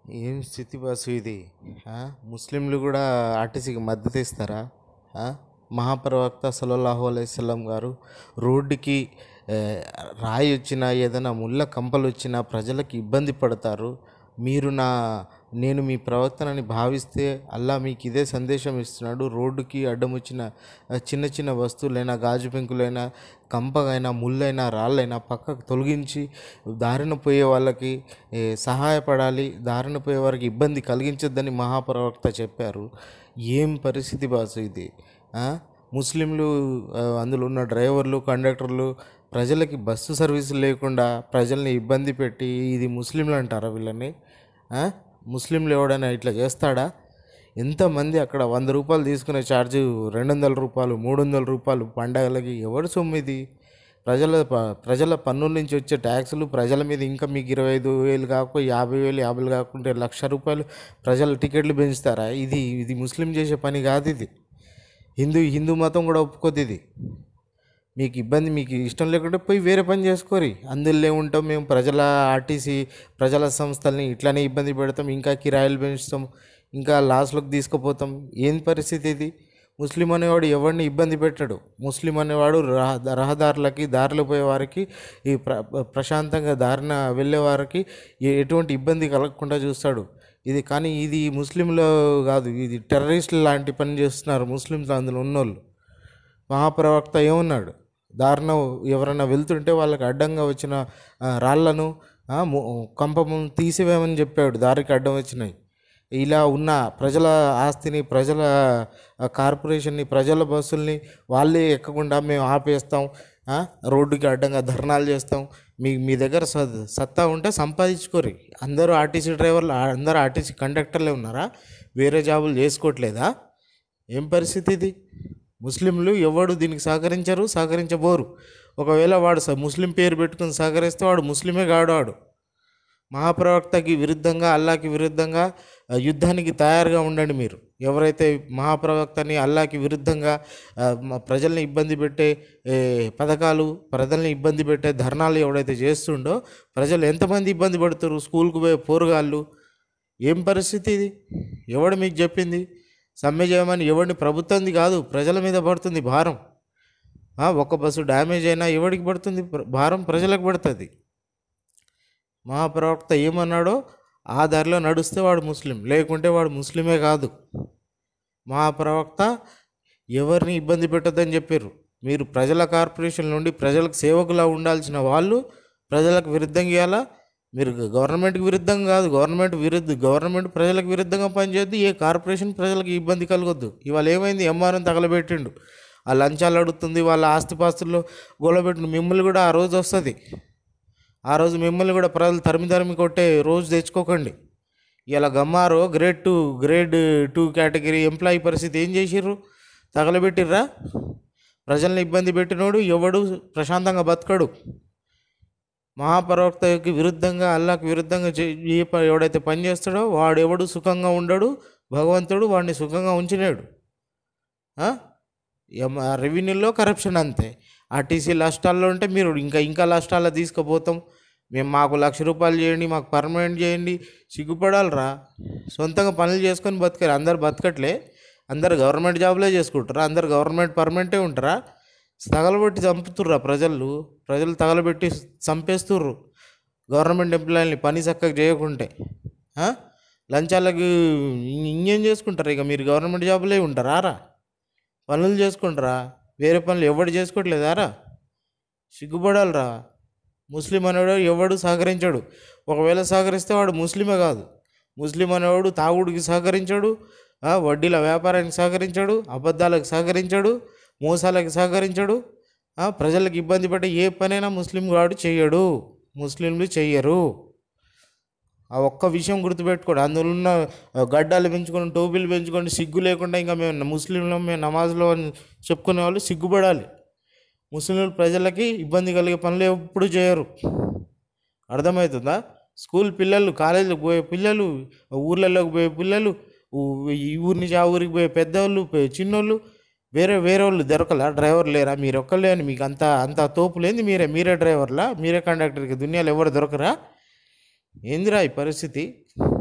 ఏం స్థితి బాసు ఇది ఆ? ముస్లింలు కూడా ఆర్టీసీకి మద్దతు ఇస్తారా ఆ? మహాప్రవక్త సల్లల్లాహు అలైవల్లం గారు రోడ్డుకి ఏ, రాయి వచ్చినా ఏదైనా ముళ్ళ కంపలు వచ్చినా ప్రజలకు ఇబ్బంది పడతారు మీరు నా నేను మీ ప్రవర్తనని భావిస్తే అల్లా మీకు ఇదే సందేశం ఇస్తున్నాడు రోడ్డుకి అడ్డం వచ్చిన ఆ, చిన్న చిన్న వస్తువులైనా గాజు పెంకులైనా కంపగైనా ముళ్ళైనా రాళ్ళైనా పక్కకు తొలగించి దారిన పోయే వాళ్ళకి ఏ, సహాయపడాలి దారిన పోయే వారికి ఇబ్బంది కలిగించొద్దని మహాప్రవక్త చెప్పారు ఏం పరిస్థితి బాసు ఇది ఆ? ముస్లింలు ఆ, అందులో ఉన్న డ్రైవర్లు కండక్టర్లు ప్రజలకి బస్సు సర్వీసు లేకుండా ప్రజల్ని ఇబ్బంది పెట్టి ఇది ముస్లింలు అంటారా వీళ్ళని ఆ? ముస్లింలు ఎవడైనా ఇట్లా చేస్తాడా ఎంతమంది అక్కడ వంద రూపాయలు తీసుకునే ఛార్జ్ రెండు వందల రూపాయలు మూడు వందల రూపాయలు పండగలకి ఎవడు సొమ్ము ఇది ప్రజల ప- ప్రజల పన్నుల నుంచి వచ్చే ట్యాక్సులు ప్రజల మీద ఇంకా మీకు ఇరవై ఐదు వేలు కాకపోతే యాభై వేలు యాభై కాకుంటే లక్ష రూపాయలు ప్రజల టికెట్లు పెంచుతారా ఇది ఇది ముస్లిం చేసే పని కాదు ఇది హిందూ హిందూ మతం కూడా ఒప్పుకోద్ది ఇది మీకు ఇబ్బంది మీకు ఇష్టం లేకుంటే పోయి వేరే పని చేసుకోరి అందులో ఉంటాం మేము ప్రజల ఆర్టీసీ ప్రజల సంస్థల్ని ఇట్లానే ఇబ్బంది పెడతాం ఇంకా కిరాయిలు పెంచుతాం ఇంకా లాస్లోకి తీసుకుపోతాం ఏం పరిస్థితి ఇది ముస్లిం అనేవాడు ఎవరిని ఇబ్బంది పెట్టాడు ముస్లిం అనేవాడు రహ రహదారులకి దారిలో పోయే వారికి ఈ ప్ర ప్రశాంతంగా దారిన వెళ్ళే వారికి ఎ- ఎటువంటి ఇబ్బంది కలగకుండా చూస్తాడు ఇది కానీ ఇది ముస్లింలో కాదు ఇది టెర్రరిస్టులు లాంటి పని చేస్తున్నారు ముస్లింలు అందులో ఉన్నోళ్ళు మహాప్రవక్త ఏమన్నాడు దారిన ఎవరైనా వెళ్తుంటే వాళ్ళకి అడ్డంగా వచ్చిన ఆ, రాళ్ళను ఆ, ము- కంపము తీసివేయమని చెప్పాడు దారికి అడ్డం వచ్చినాయి ఇలా ఉన్న ప్రజల ఆస్తిని ప్రజల ఆ, కార్పొరేషన్ని ప్రజల బస్సుల్ని వాళ్ళే ఎక్కకుండా మేము ఆపేస్తాం ఆ, రోడ్డుకి అడ్డంగా ధర్నాలు చేస్తాం మీ మీ దగ్గర స సత్తా ఉంటే సంపాదించుకోరి అందరూ ఆర్టీసీ డ్రైవర్లు అందరూ ఆర్టీసీ కండక్టర్లే ఉన్నారా వేరే జాబులు చేసుకోవట్లేదా ఏం పరిస్థితి ఇది ముస్లింలు ఎవడు దీనికి సహకరించరు సహకరించబోరు ఒకవేళ వాడు స- ముస్లిం పేరు పెట్టుకుని సహకరిస్తే వాడు ముస్లిమే కాడు వాడు మహాప్రవక్తకి విరుద్ధంగా అల్లాకి విరుద్ధంగా ఆ, యుద్ధానికి తయారుగా ఉండండి మీరు ఎవరైతే మహాప్రవక్తని అల్లాకి విరుద్ధంగా ఆ, మ- ప్రజల్ని ఇబ్బంది పెట్టే ఏ, పథకాలు ప్రజల్ని ఇబ్బంది పెట్టే ధర్నాలు ఎవడైతే చేస్తుండో ప్రజలు ఎంతమంది ఇబ్బంది పడుతారు స్కూల్కి పోయే పోరుగాళ్ళు ఏం పరిస్థితి ఇది ఎవడు మీకు చెప్పింది సమ్మె చేయమని ఎవడిని ప్రభుత్వంది కాదు ప్రజల మీద పడుతుంది భారం ఆ, ఒక్క బస్సు డ్యామేజ్ అయినా ఎవడికి పడుతుంది ప్ర- భారం ప్రజలకు పడుతుంది మహాప్రవక్త ఏమన్నాడో ఆ దారిలో నడుస్తే వాడు ముస్లిం లేకుంటే వాడు ముస్లిమే కాదు మహాప్రవక్త ఎవరిని ఇబ్బంది పెట్టొద్దని చెప్పారు మీరు ప్రజల కార్పొరేషన్ నుండి ప్రజలకు సేవకులా ఉండాల్సిన వాళ్ళు ప్రజలకు విరుద్ధంగా ఇవ్వాలా మీరు గవర్నమెంట్కి విరుద్ధంగా కాదు గవర్నమెంట్ విరుద్ధ గవర్నమెంట్ ప్రజలకు విరుద్ధంగా పనిచేయద్దు ఏ కార్పొరేషన్ ప్రజలకు ఇబ్బంది కలగొద్దు ఇవాళ ఏమైంది ఎంఆర్ఎం తగలబెట్టిండు ఆ లంచాలు అడుగుతుంది వాళ్ళ ఆస్తిపాస్తుల్లో గొలబెట్టిన మిమ్మల్ని కూడా ఆ రోజు వస్తుంది ఆ రోజు మిమ్మల్ని కూడా ప్రజలు తరిమి తరిమి కొట్టే రోజు తెచ్చుకోకండి ఇలా గమ్మారో grade two grade two category employee పరిస్థితి ఏం చేసిర్రు తగలబెట్టిర్రా ప్రజల్ని ఇబ్బంది పెట్టినోడు ఎవడు ప్రశాంతంగా బతకడు మహాప్రవక్తకి విరుద్ధంగా అల్లాకి విరుద్ధంగా చే- ఏ ప- ఎవడైతే పని చేస్తాడో వాడు ఎవడు సుఖంగా ఉండడు భగవంతుడు వాడిని సుఖంగా ఉంచినాడు ఆ? ఎం- ఆ రెవెన్యూలో కరప్షన్ అంతే ఆర్టీసీ నష్టాల్లో ఉంటే మీరు ఇంకా ఇంకా నష్టాల్లో తీసుకుపోతాం మేము మాకు లక్ష రూపాయలు చేయండి మాకు పర్మనెంట్ చేయండి సిగ్గుపడాలిరా సొంతంగా పనులు చేసుకొని బతకరు అందరు బతకట్లే అందరు గవర్నమెంట్ జాబ్లే చేసుకుంటారా అందరు గవర్నమెంట్ పర్మనెంటే ఉంటారా తగలబెట్టి చంపుతుర్రా ప్రజలు ప్రజలు తగలబెట్టి చంపేస్తుర్రు గవర్నమెంట్ ఎంప్లాయీని పని చక్కగా చేయకుంటే ఆ? లంచాలకి ఇం- ఇంకేం చేసుకుంటారు ఇక మీరు గవర్నమెంట్ జాబులే ఉంటారా రా పనులు చేసుకుంటారా వేరే పనులు ఎవడు చేసుకోవట్లేదారా సిగ్గుపడాలిరా ముస్లిం అనేవాడు ఎవడు సహకరించాడు ఒకవేళ సహకరిస్తే వాడు ముస్లిమే కాదు ముస్లిం అనేవాడు తాగుడికి సహకరించాడు ఆ, వడ్డీల వ్యాపారానికి సహకరించాడు అబద్ధాలకు సహకరించాడు మోసాలకు సహకరించాడు ఆ, ప్రజలకు ఇబ్బంది పడే ఏ పనైనా ముస్లిం వాడు చెయ్యడు ముస్లింలు చెయ్యరు ఆ ఒక్క విషయం గుర్తుపెట్టుకోండి అందులో ఉన్న ఆ, గడ్డాలు పెంచుకొని టోపీలు పెంచుకొని సిగ్గు లేకుండా ఇంకా మేము ముస్లింలు మేము నమాజ్లో అని చెప్పుకునే వాళ్ళు సిగ్గుపడాలి ముస్లిం ప్రజలకి ఇబ్బంది కలిగే పనులు ఎప్పుడు చేయరు అర్థమవుతుందా స్కూల్ పిల్లలు కాలేజీలకు పోయే పిల్లలు ఊర్లలోకి పోయే పిల్లలు ఊ- ఈ ఊరి నుంచి ఆ ఊరికి పోయే పెద్దవాళ్ళు పోయే చిన్నోళ్ళు వేరే వేరే వాళ్ళు దొరకలా డ్రైవర్ లేరా మీరు ఒక్కళ్ళే అని మీకు అంత అంత తోపు లేని మీరే మీరే డ్రైవర్లా మీరే కండక్టర్కి దునియాలో ఎవరు దొరకరా ఏందిరా ఈ పరిస్థితి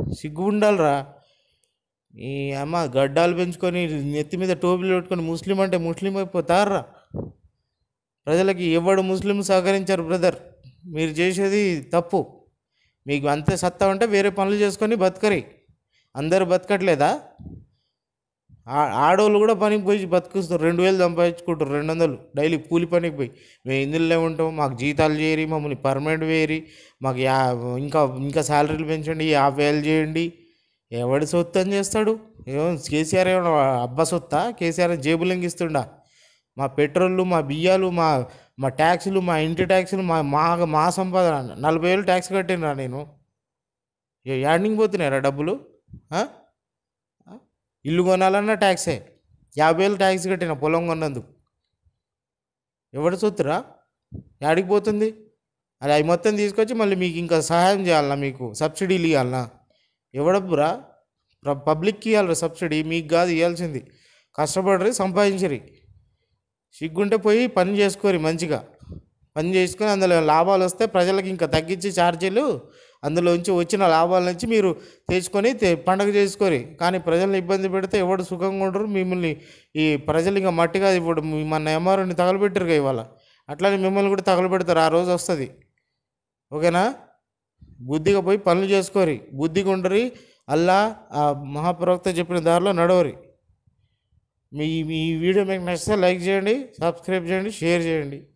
సిగ్గు ఉండాలిరా ఈ అమ్మ గడ్డాలు పెంచుకొని నెత్తి మీద టోపీలు పెట్టుకొని ముస్లిం అంటే ముస్లిం అయిపోతారా ప్రజలకి ఎవడు ముస్లిం సహకరించారు బ్రదర్ మీరు చేసేది తప్పు మీకు అంతే సత్తా ఉంటే వేరే పనులు చేసుకొని బతకరి అందరు బతకట్లేదా ఆ- ఆడవాళ్ళు కూడా పనికి పోయి బతుకుస్తారు రెండు వేలు సంపాదించుకుంటారు రెండు వందలు డైలీ కూలి పనికి పోయి మేము ఇందులో ఉంటాం మాకు జీతాలు చేయరి మమ్మల్ని పర్మనెంట్ వేయరి మాకు యా ఇంకా ఇంకా శాలరీలు పెంచండి యాభై వేలు చేయండి ఎవడి సొత్తు అని చేస్తాడు ఏమో కేసీఆర్ ఏమన్నా అబ్బా సొత్తా కేసీఆర్ జేబులంగి ఇస్తుండా మా పెట్రోళ్ళు మా బియ్యాలు మా మా ట్యాక్సులు మా ఇంటి ట్యాక్సులు మా మా మా సంపాదన నలభై వేలు ట్యాక్స్ కట్టినరా నేను ఏ- యాడ్నికి పోతున్నారా డబ్బులు ఆ? ఆ? ఇల్లు కొనాలన్నా ట్యాక్సే యాభై వేలు ట్యాక్స్ కట్టిన పొలం కొన్నందుకు ఎవడు సొత్తురా యాడికి పోతుంది అది అవి మొత్తం తీసుకొచ్చి మళ్ళీ మీకు ఇంకా సహాయం చేయాలన్నా మీకు సబ్సిడీలు ఇవ్వాలన్నా ఎవడబ్బురా ప్ర- పబ్లిక్కి ఇవ్వాలి సబ్సిడీ మీకు కాదు ఇవ్వాల్సింది కష్టపడరి సంపాదించరి సిగ్గుంటే పోయి పని చేసుకోరి మంచిగా పని చేసుకొని అందులో లాభాలు వస్తే ప్రజలకు ఇంకా తగ్గించి ఛార్జీలు అందులోంచి వచ్చిన లాభాల నుంచి మీరు తెచ్చుకొని తె- పండగ చేసుకోరి కానీ ప్రజల్ని ఇబ్బంది పెడితే ఎవడు సుఖంగా ఉండరు మిమ్మల్ని ఈ ప్రజలు ఇంకా మట్టిగా ఇప్పుడు మీ- మన ఎంఆర్ఓని తగలబెట్టరుగా ఇవాళ అట్లానే మిమ్మల్ని కూడా తగలబెడతారు ఆ రోజు వస్తుంది ఓకేనా బుద్ధిగా పోయి పనులు చేసుకోరి బుద్ధిగా ఉండరి అల్లా ఆ మహాప్రవక్త చెప్పిన దారిలో నడవరి మీ మీ వీడియో మీకు నచ్చితే లైక్ చేయండి సబ్స్క్రైబ్ చేయండి షేర్ చేయండి